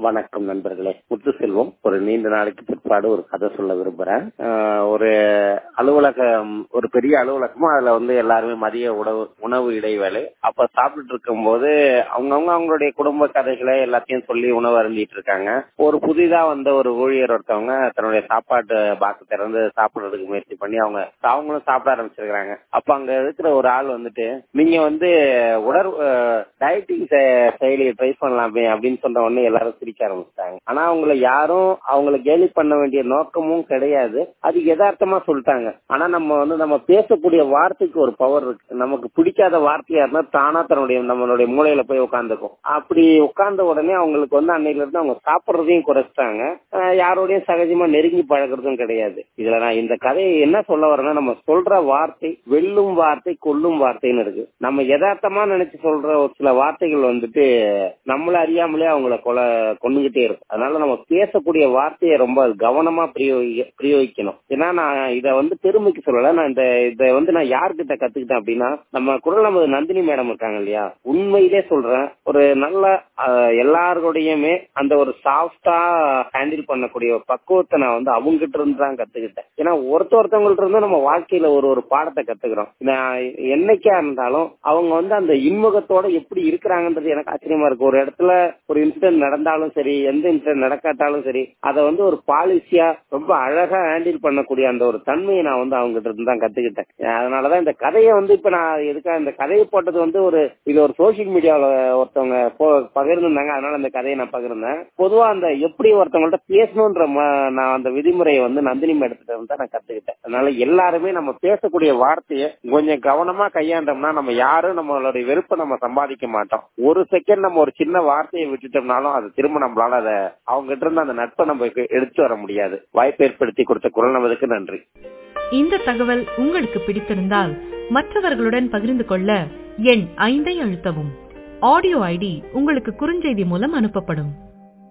வணக்கம் நண்பர்களே முத்துசெல்வம் ஒரு நீண்ட நாளைக்கு பிற்பாடு ஒரு கதை சொல்ல விரும்புறேன் ஆஹ் ஒரு அலுவலகம் ஒரு பெரிய அலுவலகமும் அதுல வந்து எல்லாருமே மதிய உணவு உணவு இடைவேளை அப்ப சாப்பிட்டுட்டு இருக்கும்போது அவங்கவுங்க அவங்களுடைய குடும்ப கதைகளை எல்லாத்தையும் சொல்லி உணவு அருந்திட்டு இருக்காங்க ஒரு புதிதா வந்த ஒரு ஊழியர் ஒருத்தவங்க தன்னுடைய சாப்பாட்டு பாக்கு திறந்து சாப்பிடுறதுக்கு முயற்சி பண்ணி அவங்க அவங்களும் சாப்பிட ஆரம்பிச்சிருக்காங்க அப்ப அங்க இருக்கிற ஒரு ஆள் வந்துட்டு நீங்க வந்து உடற் டயட்டிங் செயலியை ட்ரை பண்ணலாமே அப்படின்னு சொன்ன உடனே எல்லாரும் சிரிக்க ஆரம்பிச்சிட்டாங்க ஆனா அவங்கள யாரும் அவங்கள கேலி பண்ண வேண்டிய நோக்கமும் கிடையாது அது யதார்த்தமா சொல்லிட்டாங்க ஆனா நம்ம வந்து நம்ம பேசக்கூடிய வார்த்தைக்கு ஒரு பவர் இருக்கு நமக்கு பிடிக்காத வார்த்தையா இருந்தா தானா தன்னுடைய நம்மளுடைய மூளையில போய் உட்காந்துக்கும் அப்படி உட்கார்ந்த உடனே அவங்களுக்கு வந்து அன்னையில இருந்து அவங்க சாப்பிடுறதையும் குறைச்சிட்டாங்க அஹ் யாரோடையும் சகஜமா நெருங்கி பழகிறதும் கிடையாது இதுல நான் இந்த கதையை என்ன சொல்ல வரேன்னா நம்ம சொல்ற வார்த்தை வெல்லும் வார்த்தை கொல்லும் வார்த்தைன்னு இருக்கு நம்ம யதார்த்தமா நினைச்சு சொல்ற ஒரு சில வார்த்தைகள் வந்துட்டு நம்மள அறியாமலே அவங்கள கொலை கொண்டுகிட்டே இருக்கும் அதனால நம்ம பேசக்கூடிய வார்த்தையை ரொம்ப கவனமா பிரயோகி பிரயோகிக்கணும் ஏன்னா நான் இத வந்து பெருமைக்கு சொல்லல நான் இந்த இதை வந்து நான் யார்கிட்ட கத்துக்கிட்டேன் அப்படின்னா நம்ம குரல் நமது நந்தினி மேடம் இருக்காங்க இல்லையா உண்மையிலே சொல்றேன் ஒரு நல்ல அஹ், எல்லாருடையுமே அந்த ஒரு சாஃப்டா ஹேண்டில் பண்ணக்கூடிய ஒரு பக்குவத்தை நான் வந்து அவங்க கிட்ட இருந்து தான் கத்துக்கிட்டேன் ஏன்னா ஒருத்த ஒருத்தவங்கள்ட்ட இருந்து நம்ம வாழ்க்கையில ஒரு ஒரு பாடத்தை கத்துக்கிறோம் நான் என்னைக்கா இருந்தாலும் அவங்க வந்து அந்த இன்முகத்தோட எப்படி இருக்கிறாங்கன்றது எனக்கு ஆச்சரியமா இருக்கு ஒரு இடத்துல ஒரு இன்சிடென்ட் நடந்தாலும் சரி எந்த இன்சிடென்ட் நடக்காட்டாலும் சரி அதை வந்து ஒரு பாலிசியா ரொம்ப அழகா ஹேண்டில் பண்ணக்கூடிய அந்த ஒரு தன்மையை நான் வந்து அவங்க கிட்ட இருந்து தான் கத்துக்கிட்டேன் அதனாலதான் இந்த கதையை வந்து இப்ப நான் எதுக்கா இந்த கதையை போட்டது வந்து ஒரு இது ஒரு சோசியல் மீடியால ஒருத்தவங்க போ- பகிர்ந்திருந்தாங்க அதனால அந்த கதையை நான் பகிர்ந்தேன் பொதுவா அந்த எப்படி ஒருத்தவங்கள்ட்ட பேசணுன்ற ம- நான் அந்த விதிமுறையை வந்து நந்தினி மேடத்திட்ட இருந்து தான் நான் கத்துக்கிட்டேன் அதனால எல்லாருமே நம்ம பேசக்கூடிய வார்த்தையை கொஞ்சம் கவனமா கையாண்டோம்னா நம்ம யாரும் நம்மளுடைய வெறுப்பை நம்ம சம்பாதிக்க மாட்டோம் ஒரு செகண்ட் நம்ம ஒரு சின்ன வார்த்தையை விட்டுட்டோம்னாலும் அது திரும்ப நம்மளால அதை அவங்க கிட்ட இருந்து அந்த நட்பை நம்ம எடுத்து வர முடியாது வாய்ப்பு ஏற்படுத்தி கொடுத்த குரல் நமதுக்கு நன்றி இந்த தகவல் உங்களுக்கு பிடித்திருந்தால் மற்றவர்களுடன் பகிர்ந்து கொள்ள எண் ஐந்தை அழுத்தவும் ஆடியோ ஐடி உங்களுக்கு குறுஞ்செய்தி மூலம் அனுப்பப்படும்